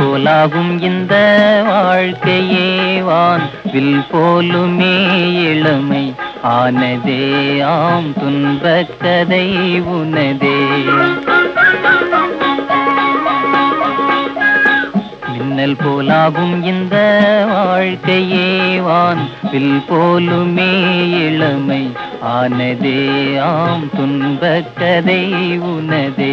போலாகும் இந்த வாழ்க்கையே வான் வில் போலுமே இளமை ஆனதே ஆம் துன்பக் கதை உனதே மின்னல் போலாகும் இந்த வாழ்க்கையே வான் வில் போலுமே இளமை ஆனதே ஆம் துன்பக் கதை உனதே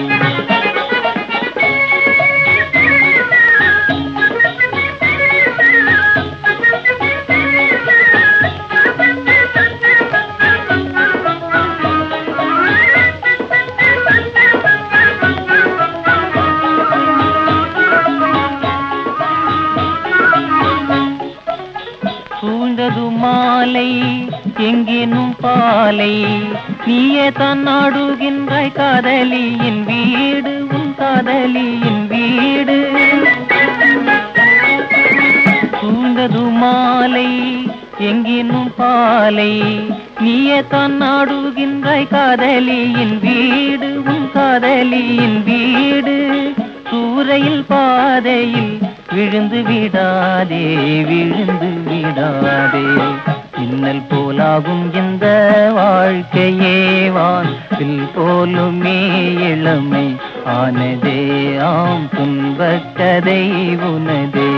சூழ்ந்தது மாலை எங்கேனும் பாலை நீயே தான் நாடுகின்றாய் காதலியின் வீடு உன் காதலியின் வீடு சூழ்ந்தது மாலை எங்கேனும் பாலை நீயே தான் நாடுகின்றாய் காதலியின் வீடு உன் காதலியின் வீடு சூறையில் பாதையில் விழுந்து விடாதே விழுந்து விடாதே மின்னல் போலாகும் இந்த வாழ்க்கையே வான் வில் போலுமே இளமை ஆனதே ஆம் துன்பக் கதை உனதே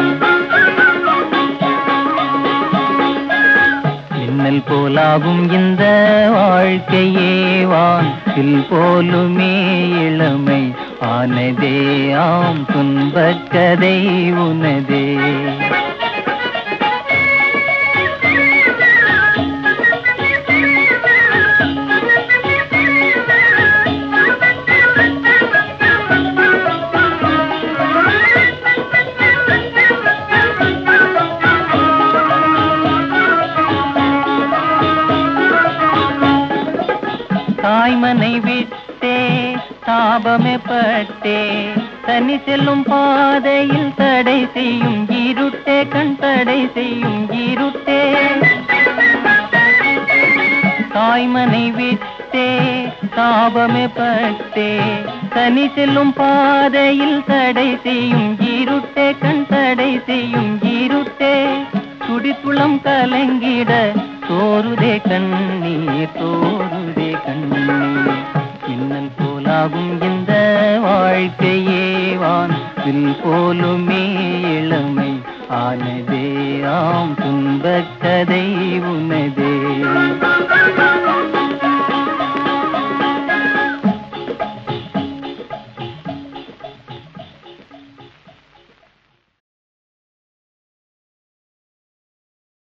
மின்னல் போலாகும் இந்த வாழ்க்கையே வான் வில் போலுமே இளமை ஆனதே ஆம் துன்பக் கதை உனதே தாய்மனை விட்டே தாபமே பட்டே தனி செல்லும் பாதையில் தடை செய்யும் இருட்டே கண் தடை செய்யும் இருட்டே தாய்மனை விட்டே தாபமே பட்டே தனி செல்லும் பாதையில் தடை செய்யும் இருட்டே கண் தடை செய்யும் இருட்டே துடிப்புளம் கலங்கிட தோருதே கண்ணீர் தோருதே கண்ணீர் மின்னல் போலாகும் இந்த வாழ்க்கையே வான் வில் போலுமே இளமை ஆனதே ஆம் துன்பக் கதை உனை